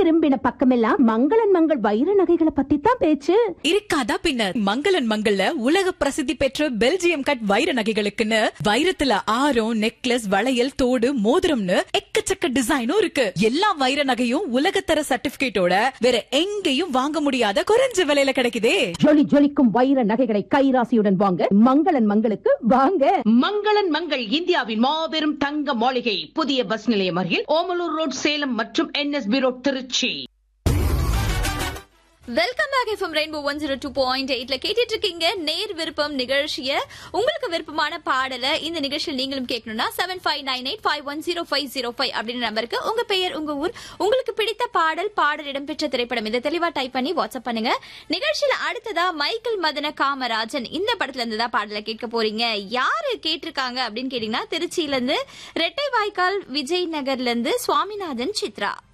திரும்பின பக்கமெல்லாம் மங்களன் மங்கள் வைர நகைகளை பத்தி தான் பேச்சு இருக்காதா பின்ன மங்களன் மங்கள்ல உலக பிரசித்தி பெற்ற பெல்ஜியம் கட் வைர நகைகளுக்குன்னு வைரத்துல ஆரம் நெக்லஸ் வளையல் தோடு மோதிரம்னு எக்கச்சக்க டிசைனும் இருக்கு எல்லா வைர நகையும் உலகத்தர சர்டிபிகேட்டோட வேற எங்கேயும் வாங்க முடியாத குறைஞ்ச விலையில கிடைக்குதே ஜொலி ஜொலிக்கும் வைர நகைகளை கைராசியுடன் வாங்க மங்களன் மங்களுக்கு வாங்க மங்களன் மங்கள் இந்தியாவின் மாபெரும் தங்க மாளிகை புதிய பஸ் நிலையம் அருகில் ஓமலூர் ரோட் சேலம் மற்றும் NSP road Tiruchi welcome back FM Rainbow one zero two point எயிட்ல கேட்டுட்டு இருக்கீங்க நேர் விருப்பம் நிகழ்ச்சிய உங்களுக்கு விருப்பமான பாடலை இந்த நிகழ்ச்சியில் நீங்களும் கேட்கணும்னா seven five nine eight five one zero five zero five அப்படின்ற நம்பருக்கு உங்க பெயர் உங்க ஊர் உங்களுக்கு பிடித்த பாடல் பாடல் இடம்பெற்ற திரைப்படம் இதை தெளிவா டைப் பண்ணி வாட்ஸ்அப் பண்ணுங்க நிகழ்ச்சியில அடுத்ததா மைக்கேல் மதன காமராஜன் இந்த படத்துல இருந்து தான் பாடலை கேட்க போறீங்க யாரு கேட்டிருக்காங்க அப்படின்னு கேட்டீங்கன்னா திருச்சியில இருந்து ரெட்டை வாய்க்கால் விஜய் நகர்ல இருந்து சுவாமிநாதன் சித்ரா